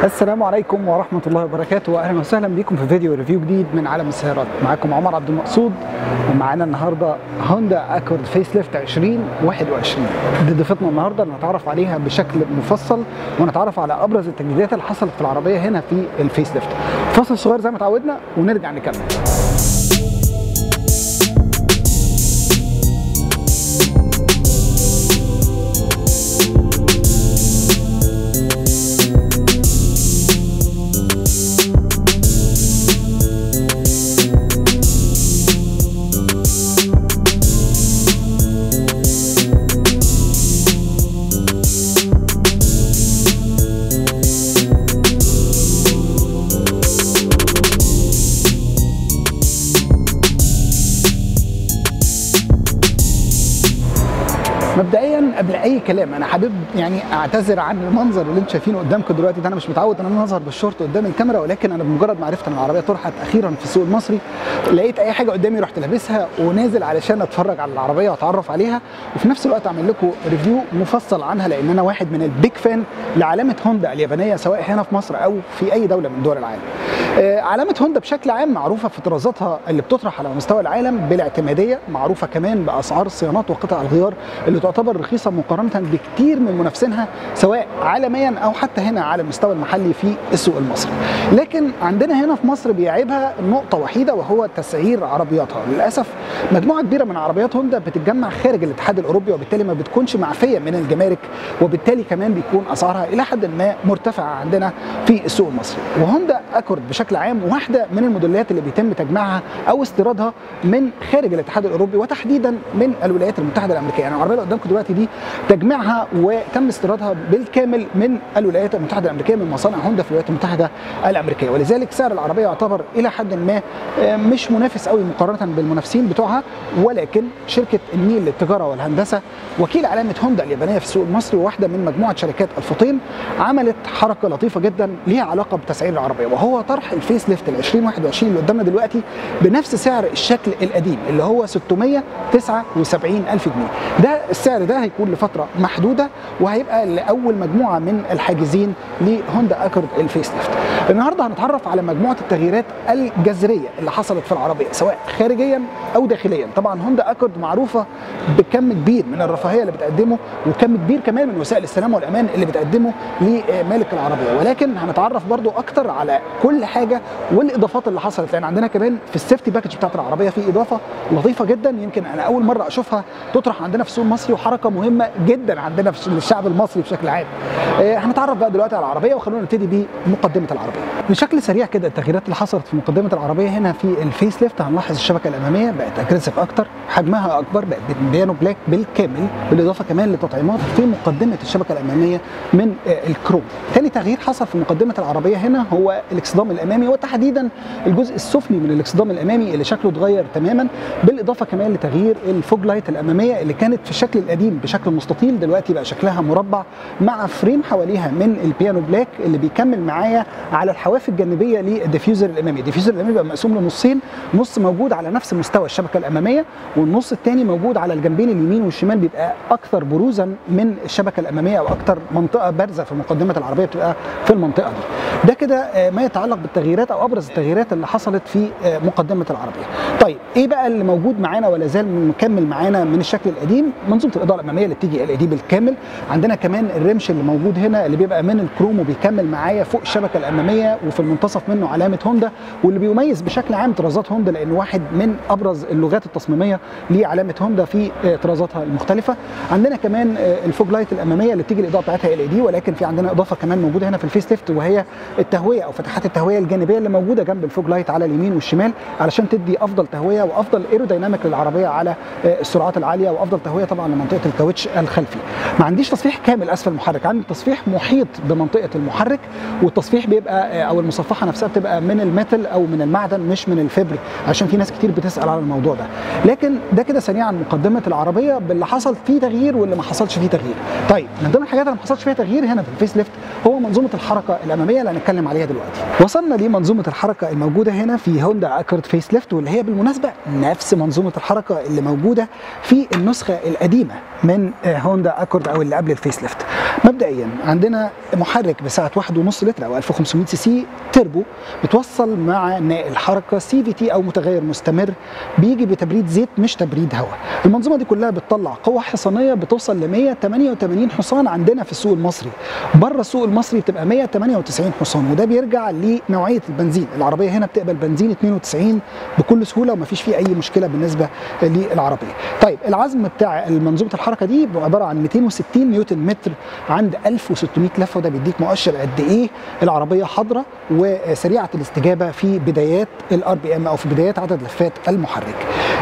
السلام عليكم ورحمة الله وبركاته وأهلا وسهلا بكم في فيديو ريفيو جديد من عالم السيارات معاكم عمر عبد المقصود ومعانا النهاردة هوندا أكورد فيس ليفت 2021 دي ضيفتنا النهاردة اللي نتعرف عليها بشكل مفصل ونتعرف على أبرز التجديدات اللي حصلت في العربية هنا في الفيس ليفت فاصل صغير زي ما اتعودنا ونرجع نكمل مبدئيا قبل اي كلام انا حابب يعني اعتذر عن المنظر اللي انتم شايفينه قدامكم دلوقتي ده انا مش متعود ان انا اظهر بالشورت قدام الكاميرا ولكن انا بمجرد ما عرفت ان العربيه طرحت اخيرا في السوق المصري لقيت اي حاجه قدامي رحت لابسها ونازل علشان اتفرج على العربيه واتعرف عليها وفي نفس الوقت اعمل لكم ريفيو مفصل عنها لان انا واحد من البيج فان لعلامه هوندا اليابانيه سواء هنا في مصر او في اي دوله من دول العالم. آه علامه هوندا بشكل عام معروفه في طرازاتها اللي بتطرح على مستوى العالم بالاعتماديه معروفه كمان باسعار الصيانات وقطع الغيار اللي تعتبر رخيصه مقارنه بكتير من منافسينها سواء عالميا او حتى هنا على المستوى المحلي في السوق المصري لكن عندنا هنا في مصر بيعيبها نقطه وحيده وهو تسعير عربياتها للاسف مجموعه كبيره من عربيات هوندا بتتجمع خارج الاتحاد الاوروبي وبالتالي ما بتكونش معفيه من الجمارك وبالتالي كمان بيكون اسعارها الى حد ما مرتفعه عندنا في السوق المصري وهوندا اكورد بشكل عام واحده من الموديلات اللي بيتم تجميعها او استيرادها من خارج الاتحاد الاوروبي وتحديدا من الولايات المتحده الامريكيه يعني العربيه اللي قدامكم دلوقتي دي تجميعها وتم استيرادها بالكامل من الولايات المتحده الامريكيه من مصانع هوندا في الولايات المتحده الامريكيه ولذلك سعر العربيه يعتبر الى حد ما مش منافس قوي مقارنه بالمنافسين بتوعها ولكن شركه النيل للتجاره والهندسه وكيل علامه هوندا اليابانيه في السوق المصري وواحده من مجموعه شركات الفطيم عملت حركه لطيفه جدا ليها علاقه بتسعير العربيه وهو طرح الفيس ليفت ال 2021 اللي قدامنا دلوقتي بنفس سعر الشكل القديم اللي هو 679 الف جنيه ده السعر ده هيكون لفتره محدوده وهيبقى لاول مجموعه من الحاجزين لهوندا اكورد الفيس ليفت النهارده هنتعرف على مجموعه التغييرات الجذريه اللي حصلت في العربيه سواء خارجيا او داخليا طبعا هوندا اكورد معروفه بكم كبير من الرفاهيه اللي بتقدمه وكم كبير كمان من وسائل السلامه والامان اللي بتقدمه لمالك العربيه ولكن هنتعرف برضو اكتر على كل حاجه والاضافات اللي حصلت لان عندنا كمان في السيفتي باكج بتاعت العربيه في اضافه لطيفه جدا يمكن انا اول مره اشوفها تطرح عندنا في السوق المصري وحركه مهمه جدا عندنا في الشعب المصري بشكل عام آه هنتعرف بقى دلوقتي على العربيه وخلونا نبتدي بمقدمه العربيه بشكل سريع كده التغييرات اللي حصلت في مقدمه العربيه هنا في الفيس ليفت هنلاحظ الشبكه الاماميه بقت اجريسيف اكتر حجمها اكبر بقت بيانو بلاك بالكامل بالاضافه كمان لتطعيمات في مقدمه الشبكه الاماميه من آه الكروم ثاني تغيير حصل في مقدمه العربيه هنا هو الاكسدام الامامي وتحديدا الجزء السفلي من الاكسدام الامامي اللي شكله اتغير تماما بالاضافه كمان لتغيير الفوج لايت الاماميه اللي كانت في الشكل القديم بشكل مستطيل دلوقتي بقى شكلها مربع مع فريم حواليها من البيانو بلاك اللي بيكمل معايا على الحواف الجانبيه للديفيوزر الامامي الديفيوزر الامامي بقى مقسوم لنصين نص موجود على نفس مستوى الشبكه الاماميه والنص الثاني موجود على الجنبين اليمين والشمال بيبقى اكثر بروزا من الشبكه الاماميه او اكثر منطقه بارزه في مقدمه العربيه بتبقى في المنطقه دي ده كده ما يتعلق بالتغييرات او ابرز التغييرات اللي حصلت في مقدمه العربيه طيب ايه بقى اللي موجود معانا ولا زال مكمل معانا من الشكل القديم منظومه الاضاءه الاماميه اللي بتيجي ال اي دي بالكامل عندنا كمان الرمش اللي موجود هنا اللي بيبقى من الكروم وبيكمل معايا فوق الشبكه الاماميه وفي المنتصف منه علامه هوندا واللي بيميز بشكل عام طرازات هوندا لانه واحد من ابرز اللغات التصميميه لعلامه هوندا في طرازاتها المختلفه عندنا كمان الفوج لايت الاماميه اللي بتيجي الاضاءه بتاعتها ال اي دي ولكن في عندنا اضافه كمان موجوده هنا في الفيس ليفت وهي التهويه او فتحات التهويه الجانبيه اللي موجوده جنب الفوج لايت على اليمين والشمال علشان تدي افضل تهويه وافضل ايرودايناميك للعربيه على السرعات العاليه وافضل تهويه طبعا لمنطقه الكاوتش الخلفي ما عنديش تصفيح كامل اسفل المحرك عندي تصفيح محيط بمنطقه المحرك والتصفيح بيبقى او المصفحه نفسها بتبقى من الميتال او من المعدن مش من الفبر عشان في ناس كتير بتسال على الموضوع ده لكن ده كده سريعا مقدمه العربيه باللي حصل فيه تغيير واللي ما حصلش فيه تغيير طيب من ضمن الحاجات اللي ما حصلش فيها تغيير هنا في الفيس ليفت هو منظومه الحركه الاماميه اللي هنتكلم عليها دلوقتي وصلنا لمنظومه الحركه الموجوده هنا في هوندا اكورد فيس ليفت واللي هي بالمناسبه نفس منظومه الحركه اللي موجوده في النسخه القديمه من هوندا اكورد او اللي قبل الفيس ليفت مبدئيا عندنا محرك بسعه 1.5 لتر او 1500 سي سي تربو بتوصل مع ناقل حركه سي في تي او متغير مستمر بيجي بتبريد زيت مش تبريد هواء المنظومه دي كلها بتطلع قوه حصانيه بتوصل ل 188 حصان عندنا في السوق المصري بره السوق المصري بتبقى 198 حصان وده بيرجع لنوعيه البنزين العربيه هنا بتقبل بنزين 92 بكل سهوله ومفيش فيه اي مشكله بالنسبه للعربيه طيب العزم بتاع منظومه الحركه دي عباره عن 260 نيوتن متر عند 1600 لفه وده بيديك مؤشر قد ايه العربيه حاضره وسريعه الاستجابه في بدايات الار بي ام او في بدايات عدد لفات المحرك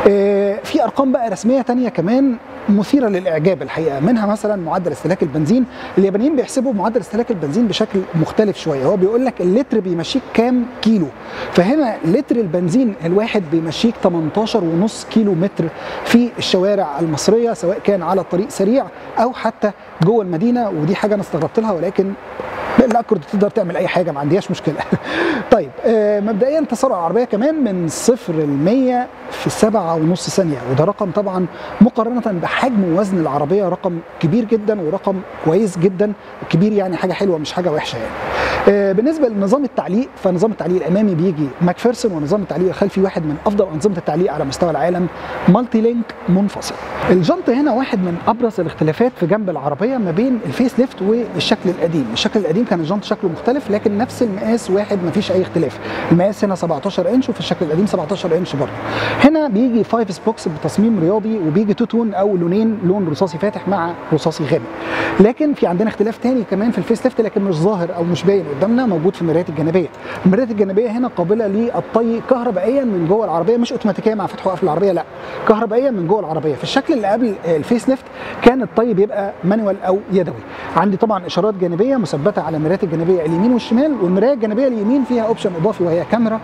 في ارقام بقى رسميه تانية كمان مثيره للاعجاب الحقيقه منها مثلا معدل استهلاك البنزين اليابانيين بيحسبوا معدل استهلاك البنزين بشكل مختلف شويه هو بيقول لك اللتر بيمشيك كام كيلو فهنا لتر البنزين الواحد بيمشيك 18 ونص كيلو متر في الشوارع المصريه سواء كان على طريق سريع او حتى جوه المدينه ودي حاجه انا استغربت لها ولكن الاكورد تقدر تعمل اي حاجه ما عنديهاش مشكله طيب آه مبدئيا تسارع العربيه كمان من صفر ل 100 في سبعة ونص ثانية وده رقم طبعا مقارنة بحجم ووزن العربية رقم كبير جدا ورقم كويس جدا كبير يعني حاجة حلوة مش حاجة وحشة يعني آه بالنسبة لنظام التعليق فنظام التعليق الأمامي بيجي ماكفيرسون ونظام التعليق الخلفي واحد من أفضل أنظمة التعليق على مستوى العالم مالتي لينك منفصل الجنط هنا واحد من أبرز الاختلافات في جنب العربية ما بين الفيس ليفت والشكل القديم الشكل القديم كان الجنط شكله مختلف لكن نفس المقاس واحد ما فيش أي اختلاف المقاس هنا 17 انش وفي الشكل القديم 17 انش برضه هنا بيجي 5 سبوكس بتصميم رياضي وبيجي تو تون او لونين لون رصاصي فاتح مع رصاصي غامق لكن في عندنا اختلاف تاني كمان في الفيس ليفت لكن مش ظاهر او مش باين قدامنا موجود في المرايات الجانبيه المرايات الجانبيه هنا قابله للطي كهربائيا من جوه العربيه مش اوتوماتيكيه مع فتح وقفل العربيه لا كهربائيا من جوه العربيه في الشكل اللي قبل الفيس ليفت كان الطي بيبقى مانوال او يدوي عندي طبعا اشارات جانبيه مثبته على المرايات الجانبيه اليمين والشمال والمرايه الجانبيه اليمين فيها اوبشن اضافي وهي كاميرا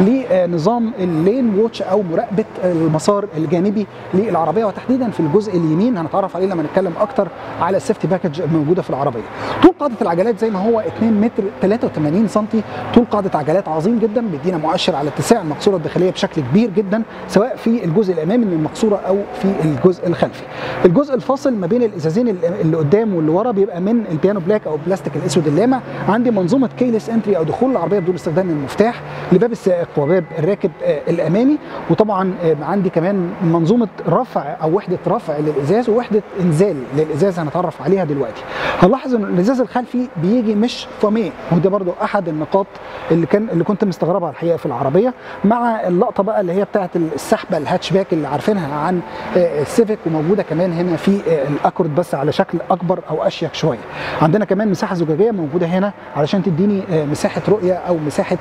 لنظام اللين ووتش او مراقبه المسار الجانبي للعربيه وتحديدا في الجزء اليمين هنتعرف عليه لما نتكلم اكتر على السيفتي باكج الموجوده في العربيه طول قاعده العجلات زي ما هو 2 متر 83 سم طول قاعده عجلات عظيم جدا بيدينا مؤشر على اتساع المقصوره الداخليه بشكل كبير جدا سواء في الجزء الامامي من المقصوره او في الجزء الخلفي الجزء الفاصل ما بين الازازين اللي قدام واللي ورا بيبقى من البيانو بلاك او البلاستيك الاسود اللامع عندي منظومه كيلس انتري او دخول العربيه بدون استخدام المفتاح لباب السائق وباب الراكب الامامي وطبعا عندي كمان منظومه رفع او وحده رفع للازاز ووحده انزال للازاز هنتعرف عليها دلوقتي هنلاحظ ان الازاز الخلفي بيجي مش فاميه وده برضو احد النقاط اللي كان اللي كنت مستغربها الحقيقه في العربيه مع اللقطه بقى اللي هي بتاعه السحبه الهاتشباك اللي عارفينها عن السيفيك وموجوده كمان هنا في الاكورد بس على شكل اكبر او اشيك شويه عندنا كمان مساحه زجاجيه موجوده هنا علشان تديني مساحه رؤيه او مساحه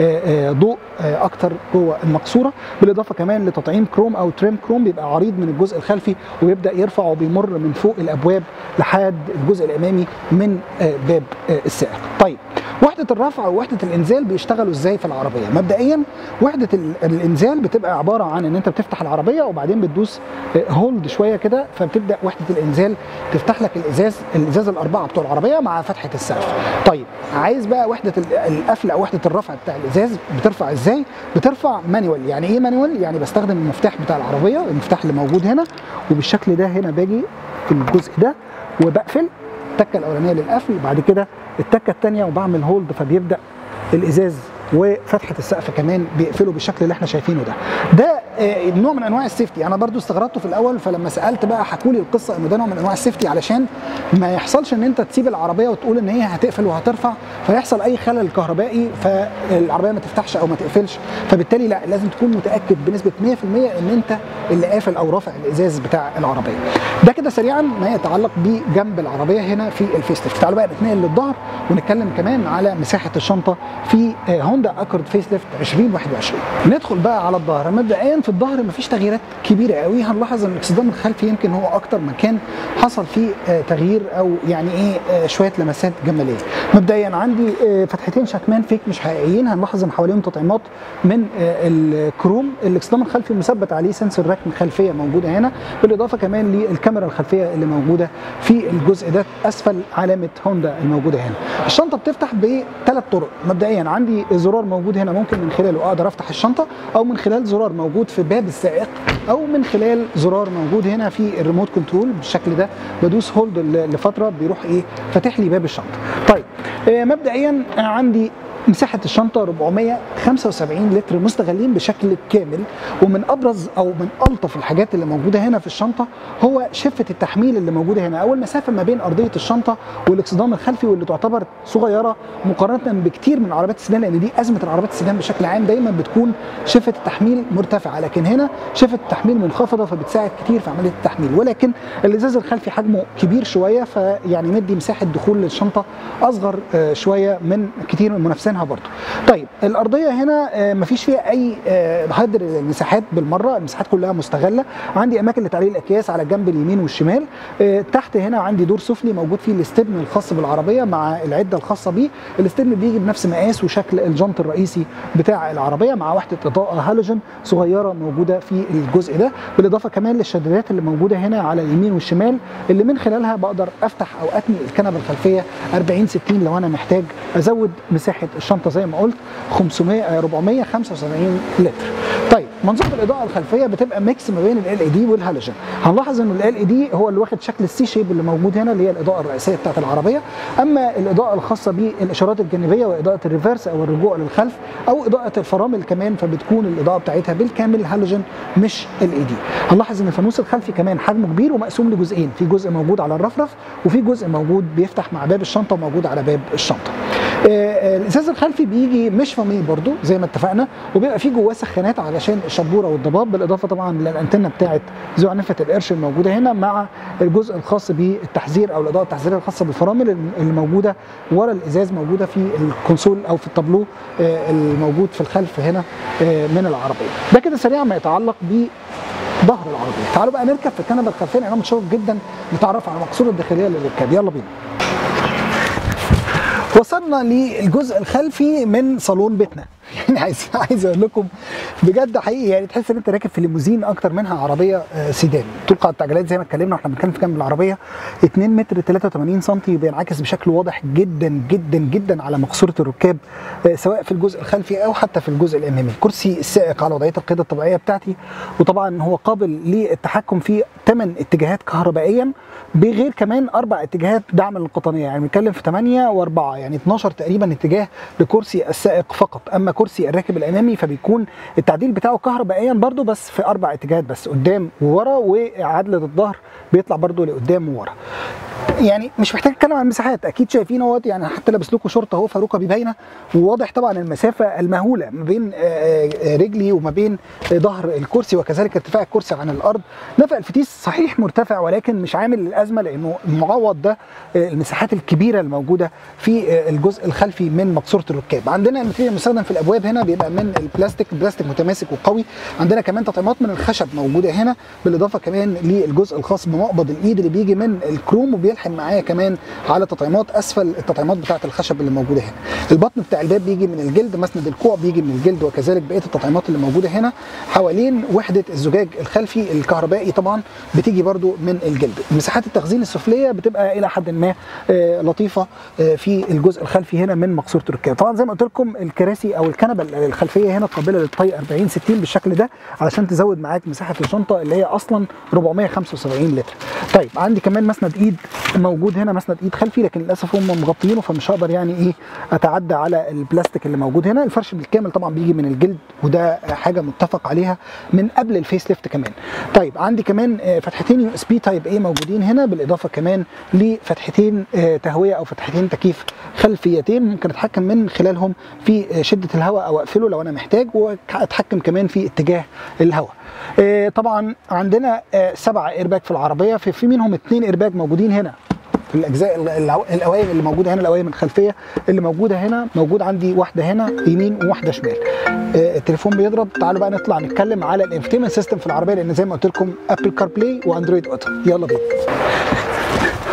ضوء اكتر جوه المقصوره بالاضافه كمان لتطعيم كروم او تريم كروم بيبقى عريض من الجزء الخلفي ويبدا يرفع وبيمر من فوق الابواب لحد الجزء الامامي من باب السائق طيب وحده الرفع ووحده الانزال بيشتغلوا ازاي في العربيه مبدئيا وحده الانزال بتبقى عباره عن ان انت بتفتح العربيه وبعدين بتدوس هولد شويه كده فبتبدا وحده الانزال تفتح لك الازاز الازاز الاربعه بتوع العربيه مع فتحه السقف طيب عايز بقى وحده القفل او وحده الرفع بتاع الازاز بترفع ازاي بترفع مانيوال يعني ايه مانيوال يعني بستخدم المفتاح بتاع العربيه المفتاح اللي موجود هنا وبالشكل ده هنا باجي في الجزء ده وبقفل التكه الاولانيه للقفل بعد كده التكه الثانيه وبعمل هولد فبيبدا الازاز وفتحه السقف كمان بيقفلوا بالشكل اللي احنا شايفينه ده ده آه نوع من انواع السيفتي انا برضو استغربته في الاول فلما سالت بقى حكوا لي القصه انه ده نوع من انواع السيفتي علشان ما يحصلش ان انت تسيب العربيه وتقول ان هي هتقفل وهترفع فيحصل اي خلل كهربائي فالعربيه ما تفتحش او ما تقفلش فبالتالي لا لازم تكون متاكد بنسبه 100% ان انت اللي قافل او رافع الازاز بتاع العربيه ده كده سريعا ما يتعلق بجنب العربيه هنا في الفيس ليفت تعالوا بقى نتنقل للظهر ونتكلم كمان على مساحه الشنطه في آه هوندا اكورد فيس ليفت 2021 ندخل بقى على الظهر مبدئيا في الظهر مفيش تغييرات كبيره قوي هنلاحظ ان الاكسدام الخلفي يمكن هو اكتر مكان حصل فيه آه تغيير او يعني ايه آه شويه لمسات جماليه مبدئيا عندي آه فتحتين شكمان فيك مش حقيقيين هنلاحظ ان حواليهم تطعيمات من آه الكروم الاكسدام الخلفي مثبت عليه سنسور ركن خلفيه موجوده هنا بالاضافه كمان للكاميرا الخلفيه اللي موجوده في الجزء ده اسفل علامه هوندا الموجوده هنا الشنطه بتفتح بثلاث طرق مبدئيا عندي زرار موجود هنا ممكن من خلاله اقدر افتح الشنطه او من خلال زرار موجود في باب السائق او من خلال زرار موجود هنا في الريموت كنترول بالشكل ده بدوس هولد لفتره بيروح ايه فاتح لي باب الشنطه طيب آه، مبدئيا عندي مساحة الشنطة 475 لتر مستغلين بشكل كامل ومن أبرز أو من ألطف الحاجات اللي موجودة هنا في الشنطة هو شفة التحميل اللي موجودة هنا أول مسافة ما بين أرضية الشنطة والاكسدام الخلفي واللي تعتبر صغيرة مقارنة بكتير من عربيات السيدان لأن دي أزمة العربيات السيدان بشكل عام دايما بتكون شفة التحميل مرتفعة لكن هنا شفة التحميل منخفضة فبتساعد كتير في عملية التحميل ولكن الإزاز الخلفي حجمه كبير شوية فيعني مدي مساحة دخول للشنطة أصغر آه، شوية من كتير من منافسينها برضه طيب الأرضية هنا آه، مفيش فيها أي آه، هدر مساحات بالمرة المساحات كلها مستغلة عندي أماكن لتعليق الأكياس على الجنب اليمين والشمال آه، تحت هنا عندي دور سفلي موجود فيه الاستبن الخاص بالعربية مع العدة الخاصة بيه الاستبن بيجي بنفس مقاس وشكل الجنط الرئيسي بتاع العربية مع وحدة إضاءة هالوجن صغيرة موجودة في الجزء ده بالإضافة كمان للشدادات اللي موجودة هنا على اليمين والشمال اللي من خلالها بقدر أفتح أو أتني الكنبة الخلفية 40 60 لو أنا محتاج أزود مساحة الشنطة زي ما قلت 500 آه، 475 لتر طيب منظومه الاضاءه الخلفيه بتبقى ميكس ما بين ال اي دي والهالوجين هنلاحظ ان ال اي دي هو اللي واخد شكل السي شيب اللي موجود هنا اللي هي الاضاءه الرئيسيه بتاعت العربيه اما الاضاءه الخاصه بالاشارات الجانبيه واضاءه الريفرس او الرجوع للخلف او اضاءه الفرامل كمان فبتكون الاضاءه بتاعتها بالكامل هالوجين مش ال اي دي هنلاحظ ان الفانوس الخلفي كمان حجمه كبير ومقسوم لجزئين في جزء موجود على الرفرف وفي جزء موجود بيفتح مع باب الشنطه وموجود على باب الشنطه آه، آه، الازاز الخلفي بيجي مش فاميه برضو زي ما اتفقنا وبيبقى فيه جواه سخانات علشان الشبوره والضباب بالاضافه طبعا للانتنه بتاعه زعنفه القرش الموجوده هنا مع الجزء الخاص بالتحذير او الاضاءه التحذيريه الخاصه بالفرامل اللي موجوده ورا الازاز موجوده في الكونسول او في التابلو آه، الموجود في الخلف هنا آه، من العربيه ده كده سريعا ما يتعلق ب ظهر العربيه تعالوا بقى نركب في الكنبه الخلفيه لان انا متشوق جدا نتعرف على المقصوره الداخليه للركاب يلا بينا وصلنا للجزء الخلفي من صالون بيتنا يعني عايز عايز اقول لكم بجد حقيقي يعني تحس ان انت راكب في ليموزين اكتر منها عربيه آه، سيدان طول قاعده العجلات زي ما اتكلمنا واحنا بنتكلم في جنب العربيه 2 متر 83 سم بينعكس بشكل واضح جدا جدا جدا على مقصوره الركاب آه، سواء في الجزء الخلفي او حتى في الجزء الامامي الكرسي السائق على وضعيه القياده الطبيعيه بتاعتي وطبعا هو قابل للتحكم في 8 اتجاهات كهربائيا بغير كمان اربع اتجاهات دعم للقطنيه يعني بنتكلم في 8 و4 يعني 12 تقريبا اتجاه لكرسي السائق فقط اما كرسي الراكب الامامي فبيكون التعديل بتاعه كهربائيا برضو بس في اربع اتجاهات بس قدام وورا وعدله الظهر بيطلع برضو لقدام وورا يعني مش محتاج اتكلم عن المساحات اكيد شايفين اهوت يعني حتى لابس لكم شورت اهو فركبي باينه وواضح طبعا المسافه المهوله ما بين آه، آه، رجلي وما بين آه، ظهر الكرسي وكذلك ارتفاع الكرسي عن الارض نفق الفتيس صحيح مرتفع ولكن مش عامل الازمه لانه معوض ده آه، المساحات الكبيره الموجوده في آه، الجزء الخلفي من مقصوره الركاب عندنا الماتيريال المستخدم في الابواب هنا بيبقى من البلاستيك البلاستيك متماسك وقوي عندنا كمان تطعيمات من الخشب موجوده هنا بالاضافه كمان للجزء الخاص بمقبض الايد اللي بيجي من الكروم وبيلحم معايا كمان على تطعيمات اسفل التطعيمات بتاعه الخشب اللي موجوده هنا البطن بتاع الباب بيجي من الجلد مسند الكوع بيجي من الجلد وكذلك بقيه التطعيمات اللي موجوده هنا حوالين وحده الزجاج الخلفي الكهربائي طبعا بتيجي برضو من الجلد مساحات التخزين السفليه بتبقى الى حد ما آه، لطيفه آه، في الجزء الخلفي هنا من مقصوره الركاب طبعا زي ما قلت لكم الكراسي او الكنبه الخلفيه هنا قابله للطي 40 60 بالشكل ده علشان تزود معاك مساحه الشنطه اللي هي اصلا 475 لتر طيب عندي كمان مسند ايد موجود هنا مسند ايد خلفي لكن للاسف هم مغطينه فمش هقدر يعني ايه اتعدى على البلاستيك اللي موجود هنا الفرش بالكامل طبعا بيجي من الجلد وده حاجه متفق عليها من قبل الفيس ليفت كمان طيب عندي كمان آه، فتحتين يو اس بي تايب اي موجودين هنا بالاضافه كمان لفتحتين آه، تهويه او فتحتين تكييف خلفيتين ممكن اتحكم من خلالهم في آه، شده الهواء او اقفله لو انا محتاج واتحكم كمان في اتجاه الهواء آه، طبعا عندنا آه، سبع ايرباج في العربيه في في منهم اثنين ايرباج موجودين هنا في الاجزاء ال- العو- القوايم اللي موجوده هنا القوايم الخلفيه اللي موجوده هنا موجود عندي واحده هنا يمين وواحده شمال آه، التليفون بيضرب تعالوا بقى نطلع نتكلم على الانفتيمنت سيستم في العربيه لان زي ما قلت لكم ابل كار بلاي واندرويد اوتو يلا بينا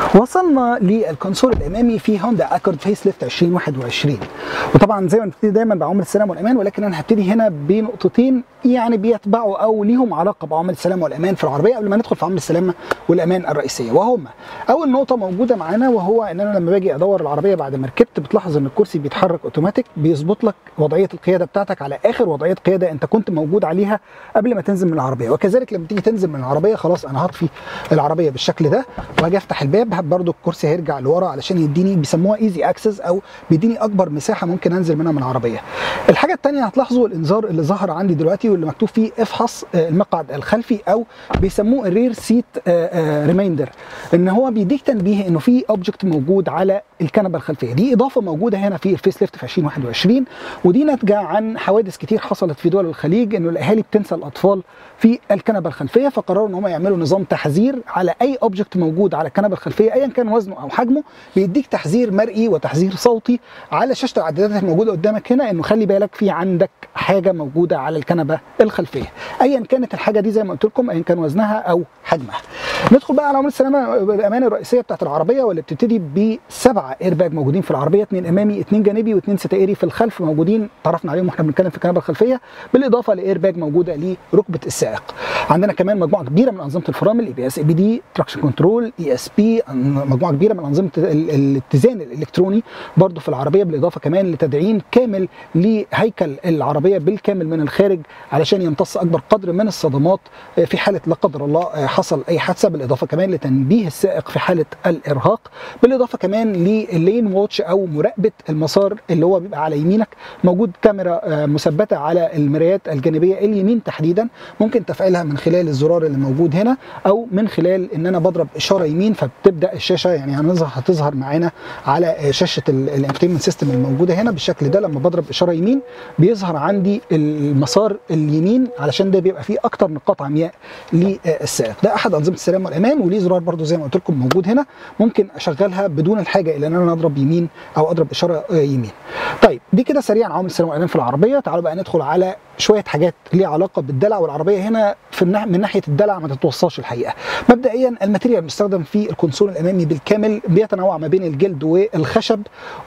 وصلنا للكونسول الامامي في هوندا اكورد فيس ليفت 2021 وطبعا زي ما بنبتدي دايما بعوامل السلام والامان ولكن انا هبتدي هنا بنقطتين يعني بيتبعوا او ليهم علاقه بعوامل السلام والامان في العربيه قبل ما ندخل في عوامل السلامه والامان الرئيسيه وهما اول نقطه موجوده معانا وهو ان انا لما باجي ادور العربيه بعد ما ركبت بتلاحظ ان الكرسي بيتحرك اوتوماتيك بيظبط لك وضعيه القياده بتاعتك على اخر وضعيه قياده انت كنت موجود عليها قبل ما تنزل من العربيه وكذلك لما تيجي تنزل من العربيه خلاص انا هطفي العربيه بالشكل ده وهاجي افتح الباب برضو الكرسي هيرجع لورا علشان يديني بيسموها ايزي اكسس او بيديني اكبر مساحه ممكن انزل منها من العربيه الحاجه الثانيه هتلاحظوا الانذار اللي ظهر عندي دلوقتي واللي مكتوب فيه افحص المقعد الخلفي او بيسموه الرير سيت ريمايندر ان هو بيديك تنبيه انه في اوبجكت موجود على الكنبه الخلفيه دي اضافه موجوده هنا في الفيس ليفت في 2021 ودي ناتجه عن حوادث كتير حصلت في دول الخليج انه الاهالي بتنسى الاطفال في الكنبه الخلفيه فقرروا ان هم يعملوا نظام تحذير على اي اوبجكت موجود على الكنبه الخلفيه ايا كان وزنه او حجمه بيديك تحذير مرئي وتحذير صوتي على شاشه العدادات الموجوده قدامك هنا انه خلي بالك في عندك حاجه موجوده على الكنبه الخلفيه ايا كانت الحاجه دي زي ما قلت لكم ايا كان وزنها او حجمها ندخل بقى على عوامل السلامه الامان الرئيسيه بتاعت العربيه واللي بتبتدي بسبعه ايرباج موجودين في العربيه اثنين امامي اثنين جانبي واثنين ستائري في الخلف موجودين تعرفنا عليهم واحنا بنتكلم في الكنبه الخلفيه بالاضافه لايرباج موجوده لركبه السائق عندنا كمان مجموعه كبيره من انظمه الفرامل اي بي اس اي بي دي تراكشن كنترول اي اس بي مجموعه كبيره من انظمه الاتزان الالكتروني برضو في العربيه بالاضافه كمان لتدعيم كامل لهيكل العربيه بالكامل من الخارج علشان يمتص اكبر قدر من الصدمات في حاله لا قدر الله حصل اي حادثه بالاضافه كمان لتنبيه السائق في حاله الارهاق بالاضافه كمان للين واتش او مراقبه المسار اللي هو بيبقى على يمينك موجود كاميرا مثبته على المرايات الجانبيه اليمين تحديدا ممكن تفعيلها من خلال الزرار اللي موجود هنا او من خلال ان انا بضرب اشاره يمين فبتبدا الشاشه يعني هنظهر هتظهر معانا على شاشه الانفيتيمنت سيستم الموجوده هنا بالشكل ده لما بضرب اشاره يمين بيظهر عندي المسار اليمين علشان ده بيبقى فيه اكتر نقاط عمياء للسائق ده احد انظمه السلام والامان وليه زرار برده زي ما قلت لكم موجود هنا ممكن اشغلها بدون الحاجه الى ان انا اضرب يمين او اضرب اشاره يمين طيب دي كده سريعا عوامل السلام والامان في العربيه تعالوا بقى ندخل على شويه حاجات ليها علاقه بالدلع والعربيه هنا في النح... من ناحيه الدلع ما تتوصاش الحقيقه مبدئيا الماتيريال المستخدم في الكونسول الامامي بالكامل بيتنوع ما بين الجلد والخشب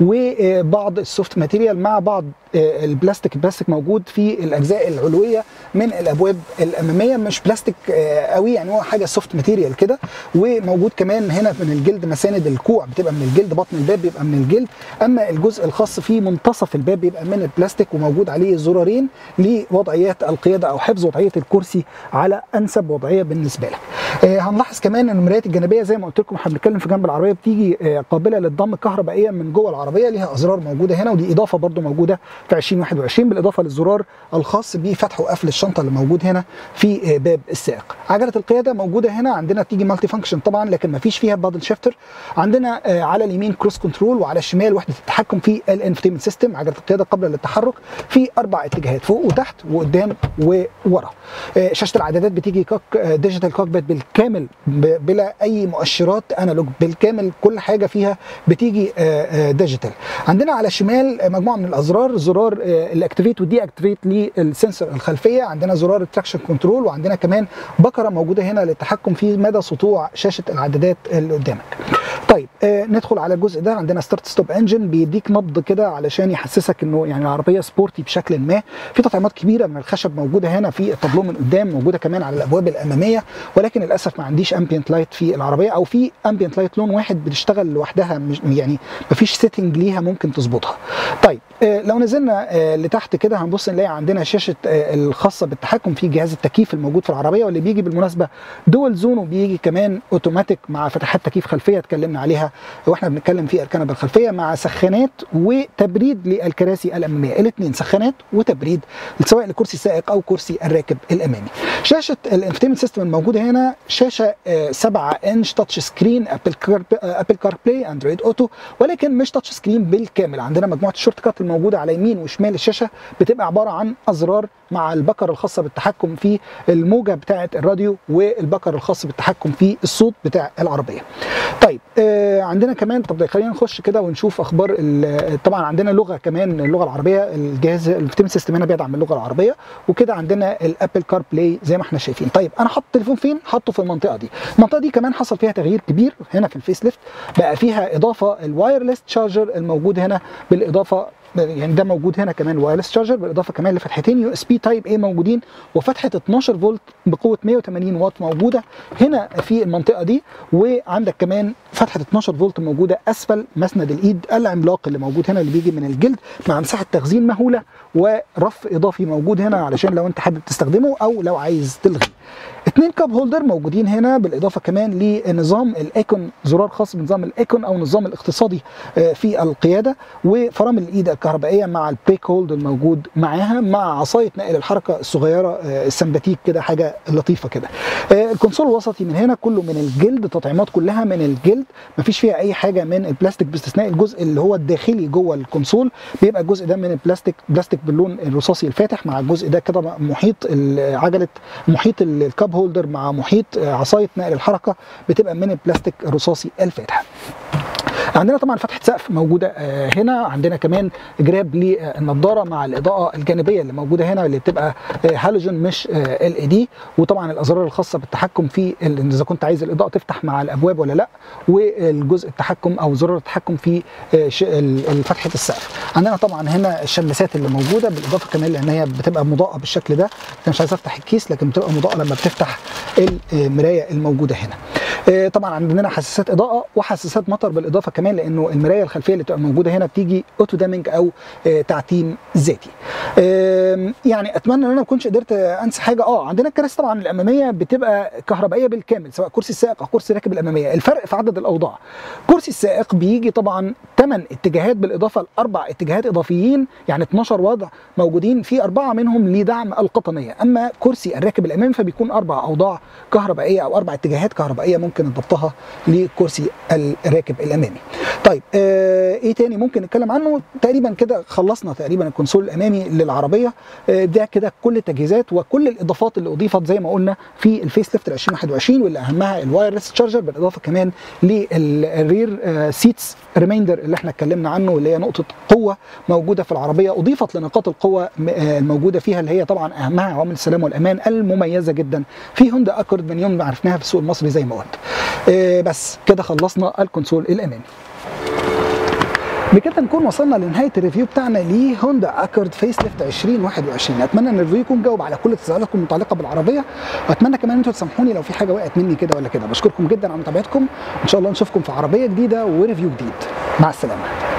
وبعض السوفت ماتيريال مع بعض البلاستيك البلاستيك موجود في الاجزاء العلويه من الابواب الاماميه مش بلاستيك قوي يعني هو حاجه سوفت ماتيريال كده وموجود كمان هنا من الجلد مساند الكوع بتبقى من الجلد بطن الباب بيبقى من الجلد اما الجزء الخاص في منتصف الباب بيبقى من البلاستيك وموجود عليه زرارين لوضعيات القياده او حفظ وضعيه الكرسي على انسب وضعيه بالنسبه لك. آه هنلاحظ كمان ان المرايات الجانبيه زي ما قلت لكم احنا بنتكلم في جنب العربيه بتيجي آه قابله للضم كهربائيا من جوه العربيه ليها ازرار موجوده هنا ودي اضافه برده موجوده في 2021 بالاضافه للزرار الخاص بفتح وقفل الشنطه اللي موجود هنا في آه باب السائق. عجله القياده موجوده هنا عندنا تيجي مالتي فانكشن طبعا لكن ما فيش فيها بادل شيفتر. عندنا على اليمين كروس كنترول وعلى الشمال وحده التحكم في الانفتيمنت سيستم عجله القياده قبل للتحرك في اربع اتجاهات فوق وتحت وقدام وورا. شاشه العدادات بتيجي كوك ديجيتال كوكبيت بالكامل بلا اي مؤشرات انالوج بالكامل كل حاجه فيها بتيجي ديجيتال عندنا على الشمال مجموعه من الازرار زرار الاكتيفيت ودي اكتيفيت للسنسور الخلفيه عندنا زرار التراكشن كنترول وعندنا كمان بكره موجوده هنا للتحكم في مدى سطوع شاشه العدادات اللي قدامك طيب آه ندخل على الجزء ده عندنا ستارت ستوب انجن بيديك نبض كده علشان يحسسك انه يعني العربيه سبورتي بشكل ما في تطعيمات كبيره من الخشب موجوده هنا في التابلو من قدام موجوده كمان على الابواب الاماميه ولكن للاسف ما عنديش امبيانت لايت في العربيه او في امبيانت لايت لون واحد بتشتغل لوحدها مش يعني ما فيش سيتنج ليها ممكن تظبطها طيب آه لو نزلنا آه لتحت كده هنبص نلاقي عندنا شاشه آه الخاصه بالتحكم في جهاز التكييف الموجود في العربيه واللي بيجي بالمناسبه دول زون وبيجي كمان اوتوماتيك مع فتحات تكييف خلفيه اتكلمنا عليها واحنا بنتكلم في الكنبه الخلفيه مع سخانات وتبريد للكراسي الاماميه الاثنين سخانات وتبريد سواء لكرسي السائق او كرسي الراكب الامامي شاشه الانفتيمنت سيستم الموجوده هنا شاشه 7 انش تاتش سكرين ابل كار ابل كار بلاي اندرويد اوتو ولكن مش تاتش سكرين بالكامل عندنا مجموعه الشورت كات الموجوده على يمين وشمال الشاشه بتبقى عباره عن ازرار مع البكر الخاصه بالتحكم في الموجه بتاعه الراديو والبكر الخاص بالتحكم في الصوت بتاع العربيه. طيب آه عندنا كمان طب خلينا نخش كده ونشوف اخبار ال- طبعا عندنا لغه كمان اللغه العربيه الجهاز التيم سيستم هنا بيدعم اللغه العربيه وكده عندنا الابل كار بلاي زي ما احنا شايفين طيب انا حاطط التليفون فين حاطه في المنطقه دي المنطقه دي كمان حصل فيها تغيير كبير هنا في الفيس ليفت بقى فيها اضافه الوايرلس تشارجر الموجود هنا بالاضافه يعني ده موجود هنا كمان وايرلس تشارجر بالاضافه كمان لفتحتين يو اس بي تايب اي موجودين وفتحه 12 فولت بقوه 180 واط موجوده هنا في المنطقه دي وعندك كمان فتحه 12 فولت موجوده اسفل مسند الايد العملاق اللي موجود هنا اللي بيجي من الجلد مع مساحه تخزين مهوله ورف اضافي موجود هنا علشان لو انت حابب تستخدمه او لو عايز تلغيه اتنين كاب هولدر موجودين هنا بالاضافه كمان لنظام الايكون زرار خاص بنظام الايكون او النظام الاقتصادي آه، في القياده وفرامل الايد الكهربائيه مع البريك هولد الموجود معاها مع عصايه نقل الحركه الصغيره آه، السمباتيك كده حاجه لطيفه كده آه، الكونسول الوسطي من هنا كله من الجلد تطعيمات كلها من الجلد مفيش فيها اي حاجه من البلاستيك باستثناء الجزء اللي هو الداخلي جوه الكونسول بيبقى الجزء ده من البلاستيك بلاستيك باللون الرصاصي الفاتح مع الجزء ده كده محيط ال- عجله محيط ال- الكاب هولدر مع محيط آه، عصايه نقل الحركه بتبقى من البلاستيك الرصاصي الفاتح عندنا طبعا فتحه سقف موجوده آه، هنا عندنا كمان جراب للنضاره مع الاضاءه الجانبيه اللي موجوده هنا اللي بتبقى آه، هالوجين مش ال اي دي وطبعا الازرار الخاصه بالتحكم في ال- اذا كنت عايز الاضاءه تفتح مع الابواب ولا لا والجزء التحكم او زرار التحكم في آه، ش- ال- فتحه السقف عندنا طبعا هنا الشماسات اللي موجوده بالاضافه كمان لان هي بتبقى مضاءه بالشكل ده انا مش عايز افتح الكيس لكن بتبقى مضاءه لما بتفتح المرايه الموجوده هنا آه، طبعا عندنا حساسات اضاءه وحساسات مطر بالاضافه كمان لانه المرايه الخلفيه اللي بتبقى موجوده هنا بتيجي اوتو دامنج او آه، تعتيم ذاتي آم، يعني اتمنى ان انا ما اكونش قدرت آه، انسى حاجه اه عندنا الكراسي طبعا الاماميه بتبقى كهربائيه بالكامل سواء كرسي السائق او كرسي راكب الاماميه الفرق في عدد الاوضاع كرسي السائق بيجي طبعا 8 اتجاهات بالاضافه لاربع اتجاهات اضافيين يعني 12 وضع موجودين في اربعه منهم لدعم القطنيه اما كرسي الراكب الامامي فبيكون اربع اوضاع كهربائيه او اربع اتجاهات كهربائيه ممكن ضبطها لكرسي الراكب الامامي طيب آه ايه تاني ممكن نتكلم عنه تقريبا كده خلصنا تقريبا الكونسول الامامي للعربيه آه ده كده كل التجهيزات وكل الاضافات اللي اضيفت زي ما قلنا في الفيس ليفت 2021 واللي اهمها الوايرلس تشارجر بالاضافه كمان للرير آه سيتس ريميندر اللي احنا اتكلمنا عنه اللي هي نقطه قوه موجوده في العربيه اضيفت لنقاط القوه م- آه الموجوده فيها اللي هي طبعا اهمها عوامل السلامه والامان المميزه جدا في هوندا اكورد من يوم ما عرفناها في السوق المصري زي ما قلت آه بس كده خلصنا الكونسول الامامي بكده نكون وصلنا لنهايه الريفيو بتاعنا لهوندا اكورد فيس ليفت 2021 اتمنى ان الريفيو يكون جاوب على كل تساؤلاتكم المتعلقه بالعربيه واتمنى كمان ان انتم تسامحوني لو في حاجه وقعت مني كده ولا كده بشكركم جدا على متابعتكم ان شاء الله نشوفكم في عربيه جديده وريفيو جديد مع السلامه